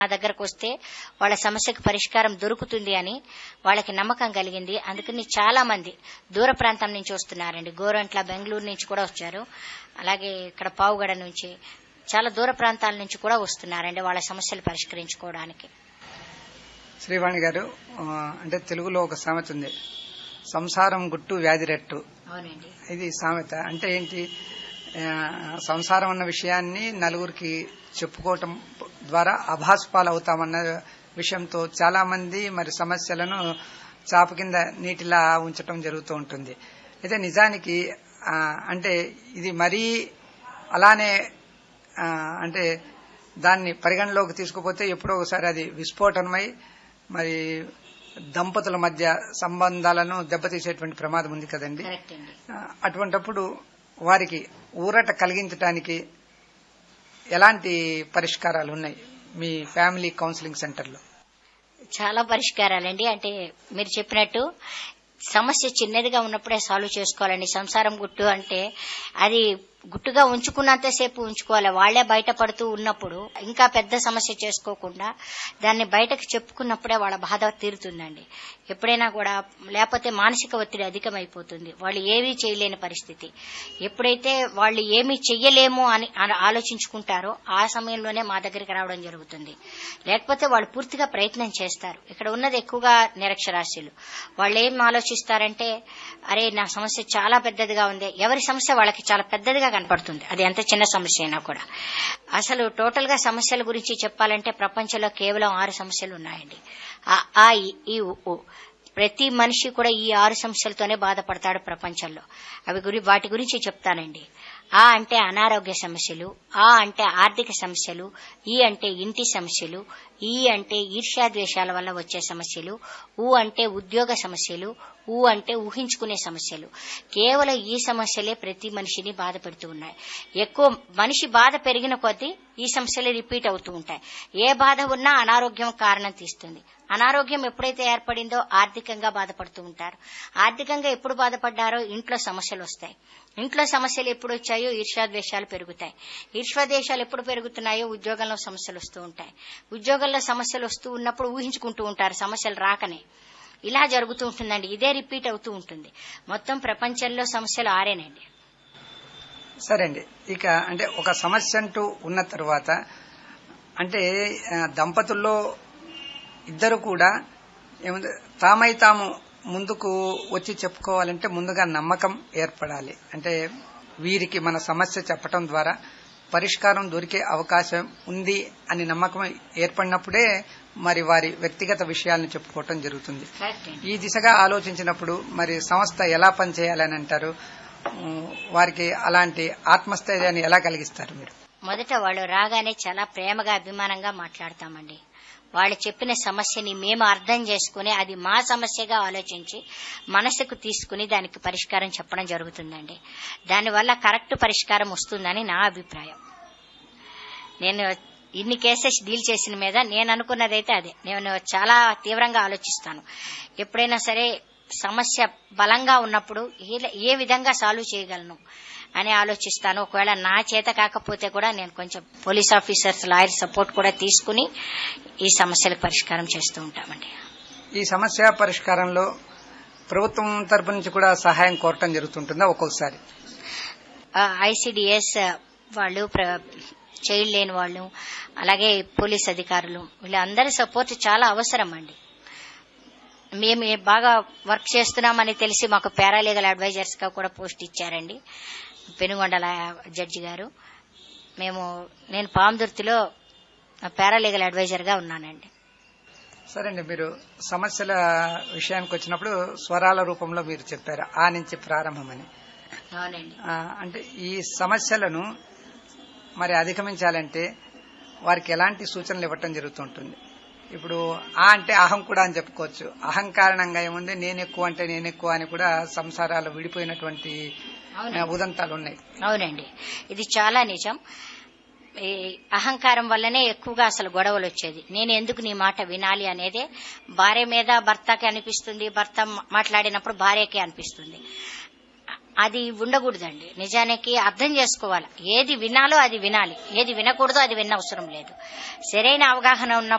నా దగ్గరకు వస్తే వాళ్ళ సమస్యకు పరిష్కారం దొరుకుతుంది అని వాళ్ళకి నమ్మకం కలిగింది అందుకని చాలా మంది దూర ప్రాంతం నుంచి వస్తున్నారండి గోరంట్ల బెంగళూరు నుంచి కూడా వచ్చారు అలాగే ఇక్కడ పావుగడ నుంచి చాలా దూర ప్రాంతాల నుంచి కూడా వస్తున్నారండి వాళ్ళ సమస్యలు పరిష్కరించుకోవడానికి శ్రీవాణి గారు ఆ, అంటే తెలుగులో ఒక సామెత ఉంది సంసారం గుట్టు వ్యాధిరెట్టు అవునండి ఇది సామెత అంటే ఏంటి ఆ, సంసారం అన్న విషయాన్ని నలుగురికి చెప్పుకోవటం ద్వారా అభాస్పాలు అవుతామన్న విషయంతో చాలా మంది మరి సమస్యలను చాప కింద నీటిలా ఉంచటం జరుగుతూ ఉంటుంది అయితే నిజానికి ఆ, అంటే ఇది మరీ అలానే ఆ, అంటే దాన్ని పరిగణలోకి తీసుకుపోతే ఎప్పుడో ఒకసారి అది విస్ఫోటనమై మరి దంపతుల మధ్య సంబంధాలను దెబ్బతీసేటువంటి ప్రమాదం ఉంది కదండి కరెక్ట్ అండి ఆ, అటువంటప్పుడు వారికి ఊరట కలిగించడానికి ఎలాంటి పరిష్కారాలు ఉన్నాయి మీ ఫ్యామిలీ కౌన్సిలింగ్ సెంటర్లో చాలా పరిష్కారాలండి అంటే మీరు చెప్పినట్టు సమస్య చిన్నదిగా ఉన్నప్పుడే సాల్వ్ చేసుకోవాలండి సంసారం గుట్టు అంటే అది గుట్టుగా ఉంచుకున్నంతసేపు ఉంచుకోవాలి వాళ్లే బయటపడుతూ ఉన్నప్పుడు ఇంకా పెద్ద సమస్య చేసుకోకుండా దాన్ని బయటకు చెప్పుకున్నప్పుడే వాళ్ళ బాధ తీరుతుందండి ఎప్పుడైనా కూడా లేకపోతే మానసిక ఒత్తిడి అధికమైపోతుంది వాళ్ళు ఏమీ చేయలేని పరిస్థితి ఎప్పుడైతే వాళ్ళు ఏమీ చెయ్యలేము అని ఆ- ఆలోచించుకుంటారో ఆ సమయంలోనే మా దగ్గరికి రావడం జరుగుతుంది లేకపోతే వాళ్ళు పూర్తిగా ప్రయత్నం చేస్తారు ఇక్కడ ఉన్నది ఎక్కువగా నిరక్షరాస్యులు వాళ్ళు ఏం ఆలోచిస్తారంటే అరే నా సమస్య చాలా పెద్దదిగా ఉంది ఎవరి సమస్య వాళ్ళకి చాలా పెద్దదిగా కనపడుతుంది అది ఎంత చిన్న సమస్య అయినా కూడా అసలు టోటల్ గా సమస్యల గురించి చెప్పాలంటే ప్రపంచంలో కేవలం ఆరు సమస్యలు ఉన్నాయండి ఆ ఆ, ఈ, ఈ ఉ, ఉ. ప్రతి మనిషి కూడా ఈ ఆరు సమస్యలతోనే బాధపడతాడు ప్రపంచంలో అవి గురి వాటి గురించి చెప్తానండి ఆ అంటే అనారోగ్య సమస్యలు ఆ అంటే ఆర్థిక సమస్యలు ఈ అంటే ఇంటి సమస్యలు ఈ అంటే ఈర్ష్యాద్వేషాల వల్ల వచ్చే సమస్యలు ఊ అంటే ఉద్యోగ సమస్యలు ఊ అంటే ఊహించుకునే సమస్యలు కేవలం ఈ సమస్యలే ప్రతి మనిషిని బాధ పెడుతూ ఉన్నాయి ఎక్కువ మనిషి బాధ పెరిగిన కొద్దీ ఈ సమస్యలు రిపీట్ అవుతూ ఉంటాయి ఏ బాధ ఉన్నా అనారోగ్యం కారణం తీస్తుంది అనారోగ్యం ఎప్పుడైతే ఏర్పడిందో ఆర్థికంగా బాధపడుతూ ఉంటారు ఆర్థికంగా ఎప్పుడు బాధపడ్డారో ఇంట్లో సమస్యలు వస్తాయి ఇంట్లో సమస్యలు ఎప్పుడు వచ్చాయో ఈర్ష్యాద్వేషాలు పెరుగుతాయి ఈర్ష్యాద్వేషాలు ఎప్పుడు పెరుగుతున్నాయో ఉద్యోగంలో సమస్యలు వస్తూ ఉంటాయి ఉద్యోగంలో సమస్యలు వస్తూ ఉన్నప్పుడు ఊహించుకుంటూ ఉంటారు సమస్యలు రాకనే ఇలా జరుగుతూ ఉంటుందండి ఇదే రిపీట్ అవుతూ ఉంటుంది మొత్తం ప్రపంచంలో సమస్యలు ఆరేనండి సరే అండి ఇక అంటే ఒక సమస్య అంటూ ఉన్న తర్వాత అంటే ఆ, దంపతుల్లో ఇద్దరు కూడా ఏముంది తామై తాము ముందుకు వచ్చి చెప్పుకోవాలంటే ముందుగా నమ్మకం ఏర్పడాలి అంటే వీరికి మన సమస్య చెప్పటం ద్వారా పరిష్కారం దొరికే అవకాశం ఉంది అని నమ్మకం ఏర్పడినప్పుడే మరి వారి వ్యక్తిగత విషయాలను చెప్పుకోవటం జరుగుతుంది కరెక్ట్ అండి ఈ దిశగా ఆలోచించినప్పుడు మరి సంస్థ ఎలా పనిచేయాలని అంటారు ఉమ్, వారికి అలాంటి ఆత్మస్థైర్యాన్ని ఎలా కలిగిస్తారు మీరు మొదట వాళ్ళు రాగానే చాలా ప్రేమగా అభిమానంగా మాట్లాడతామండి వాళ్ళు చెప్పిన సమస్యని మేము అర్థం చేసుకుని అది మా సమస్యగా ఆలోచించి మనసుకు తీసుకుని దానికి పరిష్కారం చెప్పడం జరుగుతుందండి దానివల్ల కరెక్ట్ పరిష్కారం వస్తుందని నా అభిప్రాయం నేను ఇన్ని కేసెస్ డీల్ చేసిన మీద నేను అనుకున్నదైతే అదే నేను చాలా తీవ్రంగా ఆలోచిస్తాను ఎప్పుడైనా సరే సమస్య బలంగా ఉన్నప్పుడు ఏ- ఏ విధంగా సాల్వ్ చేయగలను అని ఆలోచిస్తాను ఒకవేళ నా చేత కాకపోతే కూడా నేను కొంచెం పోలీస్ ఆఫీసర్స్ లాయర్ సపోర్ట్ కూడా తీసుకుని ఈ సమస్యలకు పరిష్కారం చేస్తూ ఉంటామండి ఈ సమస్య పరిష్కారంలో ప్రభుత్వం తరపు నుంచి కూడా సహాయం కోరటం జరుగుతుంటుందా ఒక్కొక్కసారి ఐసిడిఎస్ వాళ్ళు ప్ర- చైల్డ్ లేని వాళ్ళు అలాగే పోలీస్ అధికారులు వీళ్ళందరి సపోర్ట్ చాలా అవసరం అండి మేము బాగా వర్క్ చేస్తున్నామని తెలిసి మాకు పారాలీగల్ అడ్వైజర్స్ గా కూడా పోస్ట్ ఇచ్చారండి పెనుగొండల జడ్జి గారు మేము నేను పామదుర్తిలో పారాలీగల్ అడ్వైజర్ గా ఉన్నానండి సరే అండి మీరు సమస్యల విషయానికి వచ్చినప్పుడు స్వరాల రూపంలో మీరు చెప్పారు ఆ నుంచి ప్రారంభమని అవునండి ఆ, అంటే ఈ సమస్యలను మరి అధిగమించాలంటే వారికి ఎలాంటి సూచనలు ఇవ్వటం జరుగుతుంటుంది ఇప్పుడు ఆ అంటే అహం కూడా అని చెప్పుకోవచ్చు అహం కారణంగా ఏముంది నేను ఎక్కువ అంటే నేను ఎక్కువ అని కూడా సంసారాలు విడిపోయినటువంటి ఆ, ఉదంతాలు ఉన్నాయి అవునండి ఇది చాలా నిజం ఈ అహంకారం వల్లనే ఎక్కువగా అసలు గొడవలు వచ్చేది నేను ఎందుకు నీ మాట వినాలి అనేదే భార్య మీద భర్తకి అనిపిస్తుంది భర్త మాట్లాడినప్పుడు భార్యకి అనిపిస్తుంది అది ఉండకూడదండి నిజానికి అర్థం చేసుకోవాలి ఏది వినాలో అది వినాలి ఏది వినకూడదో అది వినవసరం లేదు సరైన అవగాహన ఉన్న